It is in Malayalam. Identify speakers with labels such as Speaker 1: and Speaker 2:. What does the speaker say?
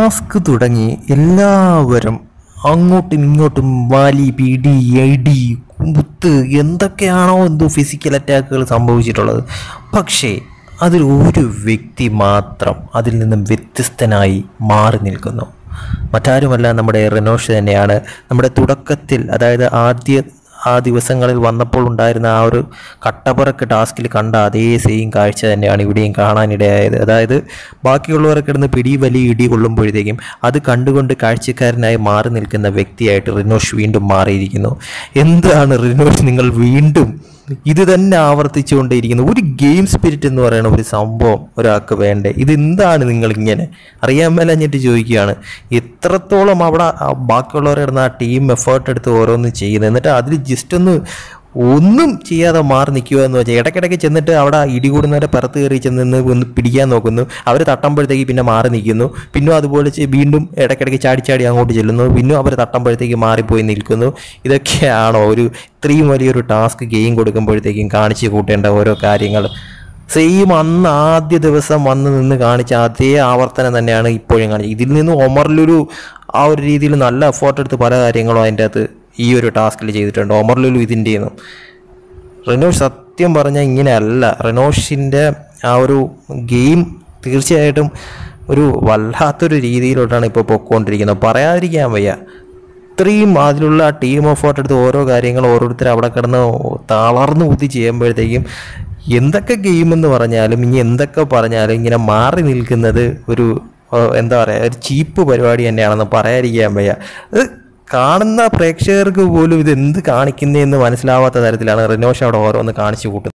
Speaker 1: ടാസ്ക് തുടങ്ങി എല്ലാവരും അങ്ങോട്ടും ഇങ്ങോട്ടും വാലി പിടി ഐടി കുത്ത് എന്തൊക്കെയാണോ എന്തോ ഫിസിക്കൽ അറ്റാക്കുകൾ സംഭവിച്ചിട്ടുള്ളത് പക്ഷേ അതിൽ ഒരു വ്യക്തി മാത്രം അതിൽ നിന്നും വ്യത്യസ്തനായി മാറി നിൽക്കുന്നു മറ്റാരുമല്ല നമ്മുടെ റെനോഷ് തന്നെയാണ് നമ്മുടെ തുടക്കത്തിൽ അതായത് ആദ്യ ആ ദിവസങ്ങളിൽ വന്നപ്പോൾ ഉണ്ടായിരുന്ന ആ ഒരു കട്ടപ്പുറക്ക് ടാസ്കിൽ കണ്ട അതേ സെയിം കാഴ്ച തന്നെയാണ് ഇവിടെയും കാണാനിടയായത് അതായത് ബാക്കിയുള്ളവരൊക്കെ കിടന്ന് പിടി വലിയ ഇടി കൊള്ളുമ്പോഴത്തേക്കും അത് കണ്ടുകൊണ്ട് കാഴ്ചക്കാരനായി മാറി നിൽക്കുന്ന വ്യക്തിയായിട്ട് റിനോഷ് വീണ്ടും മാറിയിരിക്കുന്നു എന്താണ് റിനോഷ് നിങ്ങൾ വീണ്ടും ഇത് തന്നെ ആവർത്തിച്ചുകൊണ്ടേയിരിക്കുന്നു ഒരു ഗെയിം സ്പിരിറ്റ് എന്ന് പറയുന്ന ഒരു സംഭവം ഒരാൾക്ക് വേണ്ടേ ഇതെന്താണ് നിങ്ങൾ ഇങ്ങനെ അറിയാൻ മേലഞ്ഞിട്ട് ചോദിക്കുകയാണ് എത്രത്തോളം അവിടെ ആ ബാക്കിയുള്ളവരെ ഇടുന്ന ആ ടീം എഫേർട്ട് എടുത്ത് ഓരോന്ന് ചെയ്യുന്നത് എന്നിട്ട് അതിൽ ജസ്റ്റ് ഒന്ന് ഒന്നും ചെയ്യാതെ മാറി നിൽക്കുക എന്ന് വെച്ചാൽ ഇടയ്ക്കിടയ്ക്ക് ചെന്നിട്ട് അവിടെ ഇടികൂടുന്നവരെ പുറത്ത് കയറി ചെന്ന് ഒന്ന് പിടിക്കാൻ നോക്കുന്നു അവർ തട്ടുമ്പോഴത്തേക്ക് പിന്നെ മാറി നിൽക്കുന്നു പിന്നെ അതുപോലെ ചെ- വീണ്ടും ഇടയ്ക്കിടയ്ക്ക് ചാടി ചാടി അങ്ങോട്ട് ചെല്ലുന്നു പിന്നെ അവർ തട്ടുമ്പോഴത്തേക്ക് മാറിപ്പോയി നിൽക്കുന്നു ഇതൊക്കെയാണോ ഒരു ഇത്രയും വലിയൊരു ടാസ്ക് ഗെയിം കൊടുക്കുമ്പോഴത്തേക്കും കാണിച്ചു കൂട്ടേണ്ട ഓരോ കാര്യങ്ങൾ സെയിം അന്ന് ആദ്യ ദിവസം വന്ന് നിന്ന് കാണിച്ച അതേ ആവർത്തനം തന്നെയാണ് ഇപ്പോഴും കാണിച്ചത് ഇതിൽ നിന്ന് ഒമറിലൊരു ആ ഒരു രീതിയിൽ നല്ല എഫോർട്ട് എടുത്ത് പല കാര്യങ്ങളും അതിൻ്റെ അകത്ത് ഈ ഒരു ടാസ്കിൽ ചെയ്തിട്ടുണ്ട് ഒമറിലൊരു ഇതിൻ്റെയൊന്നും റെനോഷ് സത്യം പറഞ്ഞാൽ ഇങ്ങനെയല്ല റെനോഷിൻ്റെ ആ ഒരു ഗെയിം തീർച്ചയായിട്ടും ഒരു വല്ലാത്തൊരു രീതിയിലോട്ടാണ് ഇപ്പോൾ പൊക്കോണ്ടിരിക്കുന്നത് പറയാതിരിക്കാൻ വയ്യ ഇത്രയും അതിലുള്ള ടീം എഫേർട്ട് എടുത്ത് ഓരോ കാര്യങ്ങൾ ഓരോരുത്തർ അവിടെ കിടന്ന് തളർന്നു കുത്തി ചെയ്യുമ്പോഴത്തേക്കും എന്തൊക്കെ ഗെയിം എന്ന് പറഞ്ഞാലും ഇനി എന്തൊക്കെ പറഞ്ഞാലും ഇങ്ങനെ മാറി നിൽക്കുന്നത് ഒരു ഏഹ്, എന്താ പറയുക ഒരു ചീപ്പ് പരിപാടി തന്നെയാണെന്ന് പറയാതിരിക്കാൻ വയ്യ അത് കാണുന്ന പ്രേക്ഷകർക്ക് പോലും ഇത് എന്ത് കാണിക്കുന്നതെന്ന് മനസ്സിലാവാത്ത തരത്തിലാണ് റിനോഷ് അവിടെ ഓരോന്ന് കാണിച്ചു കൂട്ടുന്നത്